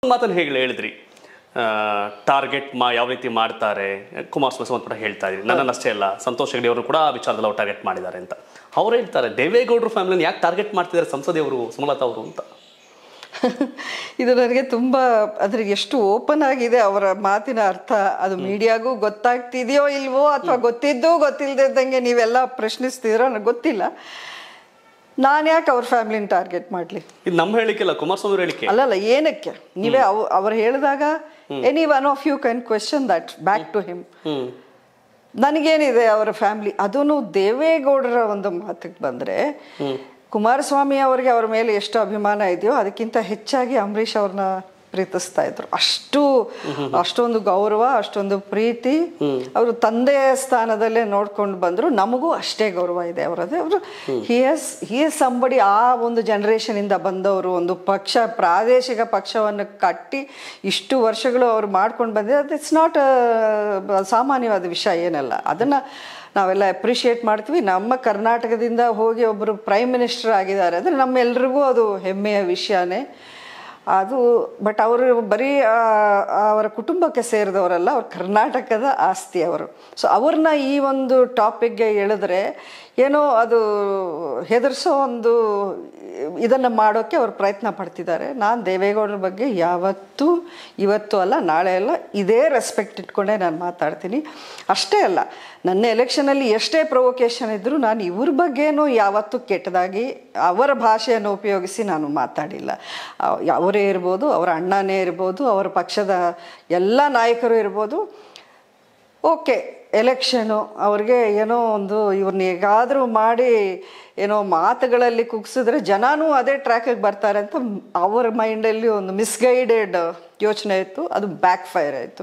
ಮಾತನ್ನು ಹೇಗೆ ಹೇಳಿದ್ರಿ ಟಾರ್ಗೆಟ್ ಮಾ ಯಾವ ರೀತಿ ಮಾಡ್ತಾರೆ ಕುಮಾರಸ್ವಾಮಿ ಸಂಬಂಧಪಟ್ಟ ಹೇಳ್ತಾ ಇದ್ರಿ ನನ್ನನ್ನಷ್ಟೇ ಅಲ್ಲ ಸಂತೋಷ್ ಹೆಗಡೆ ಅವರು ಕೂಡ ಆ ವಿಚಾರದಲ್ಲಿ ಅವ್ರು ಟಾರ್ಗೆಟ್ ಮಾಡಿದ್ದಾರೆ ಅಂತ ಅವ್ರು ಹೇಳ್ತಾರೆ ದೇವೇಗೌಡರು ಫ್ಯಾಮಿಲಿನ ಯಾಕೆ ಟಾರ್ಗೆಟ್ ಮಾಡ್ತಿದ್ದಾರೆ ಸಂಸದೆಯವರು ಸುಮಲತಾ ಅವರು ಅಂತ ಇದು ನನಗೆ ತುಂಬ ಅದ್ರ ಎಷ್ಟು ಓಪನ್ ಆಗಿದೆ ಅವರ ಮಾತಿನ ಅರ್ಥ ಅದು ಮೀಡಿಯಾಗೂ ಗೊತ್ತಾಗ್ತಿದೆಯೋ ಇಲ್ವೋ ಅಥವಾ ಗೊತ್ತಿದ್ದು ಗೊತ್ತಿಲ್ಲದಿದ್ದಂಗೆ ನೀವೆಲ್ಲ ಪ್ರಶ್ನಿಸ್ತಿದ್ರೋ ನನಗೆ ಗೊತ್ತಿಲ್ಲ ನಾನು ಯಾಕೆ ಅವ್ರ ಫ್ಯಾಮಿಲಿನ ಟಾರ್ಗೆಟ್ ಮಾಡಲಿ ಇದು ನಮ್ಮ ಹೇಳಿಕೆ ಅಲ್ಲ ಕುಮಾರಸ್ವಾಮಿ ಅವ್ರ ಹೇಳಿಕೆ ಅಲ್ಲಲ್ಲ ಏನಕ್ಕೆ ನೀವೇ ಅವ್ ಅವ್ರು ಹೇಳಿದಾಗ any one of you can question that back to him hmm ನನಗೇನಿದೆ ಅವರ ಫ್ಯಾಮಿಲಿ ಅದೂ ದೇವೇಗೌಡರ ಒಂದು ಮಾತಿಗೆ ಬಂದರೆ ಕುಮಾರಸ್ವಾಮಿ ಅವರಿಗೆ ಅವ್ರ ಮೇಲೆ ಎಷ್ಟು ಅಭಿಮಾನ ಇದೆಯೋ ಅದಕ್ಕಿಂತ ಹೆಚ್ಚಾಗಿ ಅಂಬರೀಷ್ ಅವ್ರನ್ನ ಪ್ರೀತಿಸ್ತಾ ಇದ್ರು ಅಷ್ಟು ಅಷ್ಟೊಂದು ಗೌರವ ಅಷ್ಟೊಂದು ಪ್ರೀತಿ ಅವರು ತಂದೆಯ ಸ್ಥಾನದಲ್ಲೇ ನೋಡ್ಕೊಂಡು ಬಂದ್ರು ನಮಗೂ ಅಷ್ಟೇ ಗೌರವ ಇದೆ ಅವರದೇ ಅವರು he is he is somebody ಆ ಒಂದು generation ಇಂದ ಬಂದವರು ಒಂದು ಪಕ್ಷ ಪ್ರಾದೇಶಿಕ ಪಕ್ಷವನ್ನು ಕಟ್ಟಿ ಇಷ್ಟು ವರ್ಷಗಳು ಅವ್ರು ಮಾಡ್ಕೊಂಡು ಬಂದಿದ್ದಾರೆ ಇಟ್ಸ್ ನಾಟ್ ಸಾಮಾನ್ಯವಾದ ವಿಷಯ ಏನಲ್ಲ ಅದನ್ನ ನಾವೆಲ್ಲ ಅಪ್ರಿಷಿಯೇಟ್ ಮಾಡ್ತೀವಿ ನಮ್ಮ ಕರ್ನಾಟಕದಿಂದ ಹೋಗಿ ಒಬ್ಬರು ಪ್ರೈಮ್ ಮಿನಿಸ್ಟರ್ ಆಗಿದ್ದಾರೆ ಅಂದರೆ ನಮ್ಮೆಲ್ರಿಗೂ ಅದು ಹೆಮ್ಮೆಯ ವಿಷಯನೇ ಅದು ಬಟ್ ಅವರು ಬರೀ ಆ, ಅವರ ಕುಟುಂಬಕ್ಕೆ ಸೇರಿದವರಲ್ಲ ಅವ್ರು ಕರ್ನಾಟಕದ ಆಸ್ತಿ ಅವರು ಸೊ ಅವ್ರನ್ನ ಈ ಒಂದು ಟಾಪಿಕ್ಗೆ ಎಳೆದ್ರೆ ಏನೋ ಅದು ಹೆದರ್ಸೋ ಒಂದು ಇದನ್ನು ಮಾಡೋಕ್ಕೆ ಅವ್ರು ಪ್ರಯತ್ನ ಪಡ್ತಿದ್ದಾರೆ ನಾನು ದೇವೇಗೌಡರ ಬಗ್ಗೆ ಯಾವತ್ತೂ ಇವತ್ತು ಅಲ್ಲ ನಾಳೆ ಅಲ್ಲ ಇದೇ ರೆಸ್ಪೆಕ್ಟ್ ಇಟ್ಕೊಂಡೇ ನಾನು ಮಾತಾಡ್ತೀನಿ ಅಷ್ಟೇ ಅಲ್ಲ ನನ್ನ ಎಲೆಕ್ಷನಲ್ಲಿ ಎಷ್ಟೇ ಪ್ರೊವೊಕೇಶನ್ ಇದ್ದರೂ ನಾನು ಇವ್ರ ಬಗ್ಗೆನೂ ಯಾವತ್ತೂ ಕೆಟ್ಟದಾಗಿ ಅವರ ಭಾಷೆಯನ್ನು ಉಪಯೋಗಿಸಿ ನಾನು ಮಾತಾಡಿಲ್ಲ ಅವ್- ಅವರೇ ಇರ್ಬೋದು ಅವರ ಅಣ್ಣನೇ ಇರ್ಬೋದು ಅವರ ಪಕ್ಷದ ಎಲ್ಲ ನಾಯಕರು ಇರ್ಬೋದು ಓಕೆ ಎಲೆಕ್ಷನು ಅವ್ರಿಗೆ ಏನೋ ಒಂದು ಇವ್ರನ್ನ ಹೇಗಾದರೂ ಮಾಡಿ ಏನೋ ಮಾತುಗಳಲ್ಲಿ ಕುಗ್ಸಿದ್ರೆ ಜನನೂ ಅದೇ ಟ್ರ್ಯಾಕಿಗೆ ಬರ್ತಾರೆ ಅಂತ ಅವರ ಮೈಂಡಲ್ಲಿ ಒಂದು ಮಿಸ್ಗೈಡೆಡ್ ಯೋಚನೆ ಇತ್ತು ಅದು ಬ್ಯಾಕ್ ಫೈರ್ ಆಯಿತು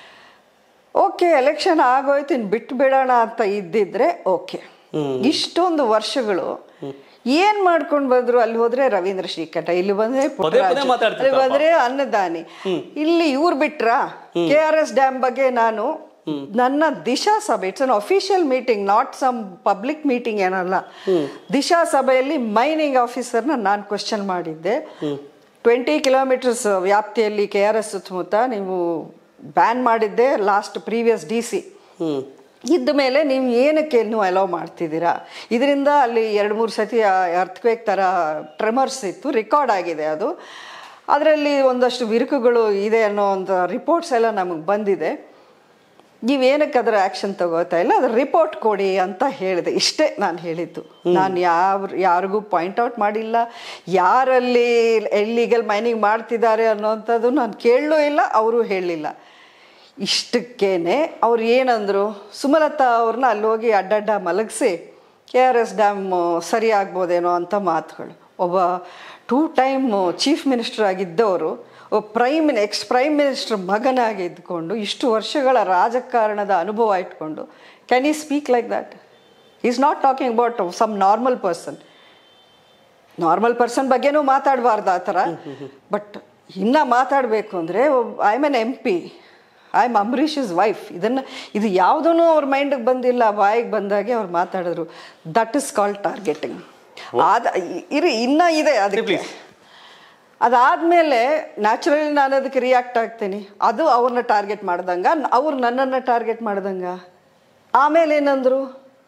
ಓಕೆ ಎಲೆಕ್ಷನ್ ಆಗೋಯ್ತು ಇನ್ನು ಬಿಟ್ಟು ಬಿಡೋಣ ಅಂತ ಇದ್ದಿದ್ರೆ ಓಕೆ ಇಷ್ಟೊಂದು ವರ್ಷಗಳು ಏನ್ ಮಾಡ್ಕೊಂಡು ಬಂದ್ರು ಅಲ್ಲಿ ಹೋದ್ರೆ ರವೀಂದ್ರ ಶ್ರೀಕಂಠ ಇಲ್ಲಿ ಬಂದ್ರೆ ಪುಟ್ಟರಾಜು, ಮಾತಾಡ್ತಿದ್ರು ಅಲ್ಲಿ ಬಂದ್ರೆ ಅನ್ನದಾನಿ ಇಲ್ಲಿ ಇವ್ರು ಬಿಟ್ರ ಕೆ ಆರ್ ಎಸ್ ಡ್ಯಾಮ್ ಬಗ್ಗೆ ನಾನು ನನ್ನ ದಿಶಾ ಸಭೆ it's unofficial meeting not some public meeting ಏನಲ್ಲ ದಿಶಾ ಸಭೆಯಲ್ಲಿ ಮೈನಿಂಗ್ ಆಫೀಸರ್ನ ನಾನು ಕ್ವಶನ್ ಮಾಡಿದ್ದೆ ಟ್ವೆಂಟಿ ಕಿಲೋಮೀಟರ್ಸ್ ವ್ಯಾಪ್ತಿಯಲ್ಲಿ ಕೆ ಆರ್ ಎಸ್ ಸುತ್ತಮುತ್ತ ನೀವು ಬ್ಯಾನ್ ಮಾಡಿದ್ದೆ last previous D C hmm ಇದ್ದ ಮೇಲೆ ನೀವು ಏನಕ್ಕೆ ನೀವು ಅಲೋ ಮಾಡ್ತಿದ್ದೀರಾ ಇದರಿಂದ ಅಲ್ಲಿ ಎರಡು ಮೂರು ಸತಿ ಅರ್ಥಕ್ವೇಕ್ ಥರ ಟ್ರೆಮರ್ಸ್ ಇತ್ತು ರೆಕಾರ್ಡ್ ಆಗಿದೆ ಅದು ಅದರಲ್ಲಿ ಒಂದಷ್ಟು ಬಿರುಕುಗಳು ಇದೆ ಅನ್ನೋ ಒಂದು ರಿಪೋರ್ಟ್ಸ್ ಎಲ್ಲ ನಮಗೆ ಬಂದಿದೆ ನೀವೇನಕ್ಕೆ ಅದರ ಆ್ಯಕ್ಷನ್ ತಗೋತಾ ಇಲ್ಲ ಅದ್ರ ರಿಪೋರ್ಟ್ ಕೊಡಿ ಅಂತ ಹೇಳಿದೆ ಇಷ್ಟೇ ನಾನು ಹೇಳಿದ್ದು ನಾನು ಯಾವ ಯಾರಿಗೂ ಪಾಯಿಂಟ್ ಔಟ್ ಮಾಡಿಲ್ಲ ಯಾರಲ್ಲಿ ಎಲ್ಲಿಗಲ್ ಮೈನಿಂಗ್ ಮಾಡ್ತಿದ್ದಾರೆ ಅನ್ನೋವಂಥದ್ದು ನಾನು ಕೇಳಲೂ ಇಲ್ಲ ಅವರು ಹೇಳಲಿಲ್ಲ ಇಷ್ಟಕ್ಕೇನೆ ಅವ್ರು ಏನಂದರು ಸುಮಲತಾ ಅವ್ರನ್ನ ಅಲ್ಲಿ ಹೋಗಿ ಅಡ್ಡಡ್ಡ ಮಲಗಿಸಿ ಕೆ ಆರ್ ಎಸ್ ಡ್ಯಾಮ್ ಸರಿ ಆಗ್ಬೋದೇನೋ ಅಂತ ಮಾತುಗಳು ಒಬ್ಬ ಟೂ ಟೈಮ್ ಚೀಫ್ ಮಿನಿಸ್ಟರ್ ಆಗಿದ್ದವರು ಒಬ್ಬ ಪ್ರೈಮ್ ಎಕ್ಸ್ ಪ್ರೈಮ್ ಮಿನಿಸ್ಟರ್ ಮಗನಾಗಿ ಇದ್ಕೊಂಡು ಇಷ್ಟು ವರ್ಷಗಳ ರಾಜಕಾರಣದ ಅನುಭವ ಇಟ್ಕೊಂಡು can he speak like that is not talking about some normal person normal person ಬಗ್ಗೆನೂ ಮಾತಾಡಬಾರ್ದು ಆ ಥರ ಬಟ್ ಇನ್ನು ಮಾತಾಡಬೇಕು ಅಂದರೆ I am an M P I am Ambareesh is wife ಇದನ್ನು ಇದು ಯಾವುದೂ ಅವ್ರ ಮೈಂಡಿಗೆ ಬಂದಿಲ್ಲ ಬಾಯಿಗೆ ಬಂದಾಗೆ ಅವ್ರು ಮಾತಾಡಿದ್ರು ದಟ್ ಇಸ್ ಕಾಲ್ಡ್ ಟಾರ್ಗೆಟಿಂಗ್ ಆದ ಇರಿ ಇನ್ನೂ ಇದೆ ಅದಕ್ಕೆ Please. ಅದಾದಮೇಲೆ ನ್ಯಾಚುರಲಿ ನಾನು ಅದಕ್ಕೆ ರಿಯಾಕ್ಟ್ ಆಗ್ತೀನಿ ಅದು ಅವ್ರನ್ನ ಟಾರ್ಗೆಟ್ ಮಾಡ್ದಂಗ ಅವ್ರು ನನ್ನನ್ನು ಟಾರ್ಗೆಟ್ ಮಾಡ್ದಂಗ ಆಮೇಲೆ ಏನಂದ್ರು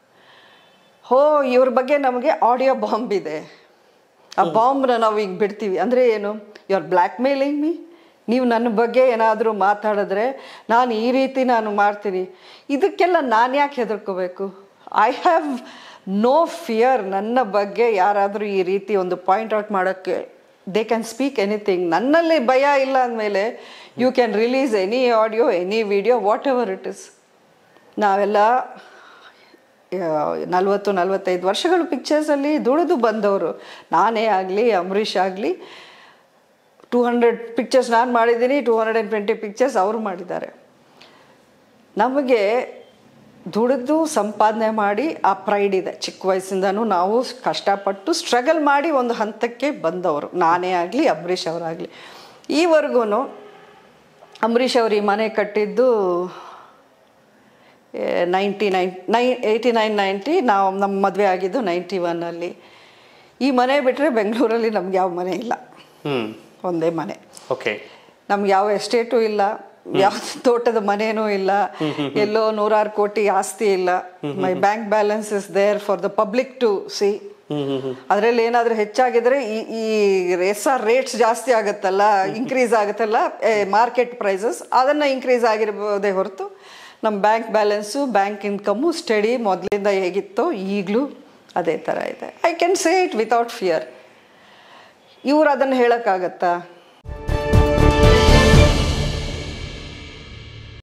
ಹೋ ಇವ್ರ ಬಗ್ಗೆ ನಮಗೆ ಆಡಿಯೋ ಬಾಂಬ್ ಇದೆ ಆ ಬಾಂಬ್ನ ನಾವು ಈಗ ಬಿಡ್ತೀವಿ ಅಂದರೆ ಏನು you are blackmailing me ನೀವು ನನ್ನ ಬಗ್ಗೆ ಏನಾದರೂ ಮಾತಾಡಿದ್ರೆ ನಾನು ಈ ರೀತಿ ನಾನು ಮಾಡ್ತೀನಿ ಇದಕ್ಕೆಲ್ಲ ನಾನು ಯಾಕೆ ಹೆದರ್ಕೋಬೇಕು ಐ ಹ್ಯಾವ್ ನೋ ಫಿಯರ್ ನನ್ನ ಬಗ್ಗೆ ಯಾರಾದರೂ ಈ ರೀತಿ ಒಂದು ಪಾಯಿಂಟ್ ಔಟ್ ಮಾಡೋಕ್ಕೆ ದೇ ಕ್ಯಾನ್ ಸ್ಪೀಕ್ ಎನಿಥಿಂಗ್ ನನ್ನಲ್ಲಿ ಭಯ ಇಲ್ಲ ಅಂದಮೇಲೆ you can release any audio any video whatever it is ನಾವೆಲ್ಲ ನಲ್ವತ್ತು ನಲ್ವತ್ತೈದು ವರ್ಷಗಳು ಪಿಕ್ಚರ್ಸಲ್ಲಿ ದುಡಿದು ಬಂದವರು ನಾನೇ ಆಗಲಿ ಅಂಬರೀಷ್ ಆಗಲಿ ಟೂ ಹಂಡ್ರೆಡ್ ಪಿಕ್ಚರ್ಸ್ ನಾನು ಮಾಡಿದ್ದೀನಿ two hundred and twenty pictures ಅವರು ಮಾಡಿದ್ದಾರೆ ನಮಗೆ ದುಡಿದು ಸಂಪಾದನೆ ಮಾಡಿ ಆ ಪ್ರೈಡ್ ಇದೆ ಚಿಕ್ಕ ವಯಸ್ಸಿಂದನೂ ನಾವು ಕಷ್ಟಪಟ್ಟು ಸ್ಟ್ರಗಲ್ ಮಾಡಿ ಒಂದು ಹಂತಕ್ಕೆ ಬಂದವರು ನಾನೇ ಆಗಲಿ ಅಂಬರೀಷ್ ಅವರಾಗಲಿ ಈವರೆಗೂ ಅಂಬರೀಷ್ ಅವರು ಈ ಮನೆ ಕಟ್ಟಿದ್ದು ನೈಂಟಿ ನೈನ್ ನೈ ಏಯ್ಟಿ ನೈನ್ ನೈಂಟಿ ನಾವು ನಮ್ಮ ಮದುವೆ ಆಗಿದ್ದು ನೈಂಟಿ ಒನ್ನಲ್ಲಿ ಈ ಮನೆ ಬಿಟ್ಟರೆ ಬೆಂಗಳೂರಲ್ಲಿ ನಮ್ಗೆ ಯಾವ ಮನೆ ಇಲ್ಲ ಹ್ಮ್ ಒಂದೇ ಮನೆ ಓಕೆ ನಮ್ಗೆ ಯಾವ ಎಸ್ಟೇಟು ಇಲ್ಲ ಯಾವ ತೋಟದ ಮನೇನೂ ಇಲ್ಲ ಎಲ್ಲೋ ನೂರಾರು ಕೋಟಿ ಆಸ್ತಿ ಇಲ್ಲ my bank balance is there for the public to see ಅದ್ರಲ್ಲಿ ಏನಾದ್ರೂ ಹೆಚ್ಚಾಗಿದ್ರೆ ಈ ಈ ಎಸ್ ಆರ್ ರೇಟ್ಸ್ ಜಾಸ್ತಿ ಆಗುತ್ತಲ್ಲ ಇನ್ಕ್ರೀಸ್ ಆಗುತ್ತಲ್ಲ ಮಾರ್ಕೆಟ್ ಪ್ರೈಸಸ್ ಅದನ್ನ ಇನ್ಕ್ರೀಸ್ ಆಗಿರ್ಬೋದೇ ಹೊರತು ನಮ್ಮ bank balance bank income steady ಮೊದಲಿಂದ ಹೇಗಿತ್ತೋ ಈಗಲೂ ಅದೇ ಥರ ಇದೆ I can say it without fear ಇವ್ರು ಅದನ್ನು ಹೇಳೋಕ್ಕಾಗತ್ತಾ